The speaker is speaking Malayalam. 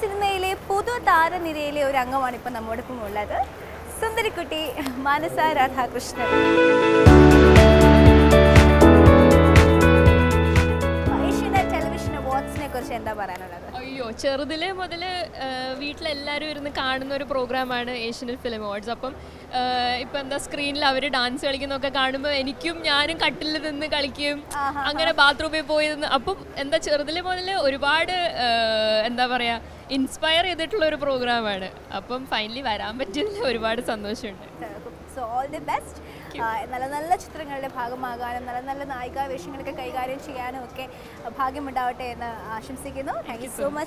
സിനിമയിലെ പുതു താരനിരയിലെ ഒരു അംഗമാണ് ഇപ്പം നമ്മോടൊപ്പം ഉള്ളത് സുന്ദരിക്കുട്ടി മാനസ രാധാകൃഷ്ണൻ ഏഷ്യനെറ്റ് ടെലിവിഷൻ അവാർഡ്സിനെ കുറിച്ച് എന്താ പറയാനുള്ളത് അയ്യോ ചെറുതിലെ മുതൽ വീട്ടിലെല്ലാവരും ഇരുന്ന് കാണുന്ന ഒരു പ്രോഗ്രാമാണ് ഏഷ്യനെറ്റ് ഫിലിം അവാർഡ്സ് അപ്പം ഇപ്പം എന്താ സ്ക്രീനിൽ അവർ ഡാൻസ് കളിക്കുന്നതൊക്കെ കാണുമ്പോൾ എനിക്കും ഞാനും കട്ടിൽ നിന്ന് കളിക്കും അങ്ങനെ ബാത്റൂമിൽ പോയി നിന്ന് അപ്പം എന്താ ചെറുതിലെ മുതൽ ഒരുപാട് ആ, എന്താ പറയുക ഇൻസ്പയർ ചെയ്തിട്ടുള്ള ഒരു പ്രോഗ്രാമാണ് അപ്പം ഫൈനലി വരാൻ പറ്റിയതിൽ ഒരുപാട് സന്തോഷമുണ്ട് സോ ഓൾ ദി ബെസ്റ്റ് നല്ല നല്ല ചിത്രങ്ങളുടെ ഭാഗമാകാനും നല്ല നല്ല നായികാ വേഷങ്ങളൊക്കെ കൈകാര്യം ചെയ്യാനും ഒക്കെ ഭാഗ്യമുണ്ടാവട്ടെ എന്ന് ആശംസിക്കുന്നു താങ്ക് യു സോ മച്ച്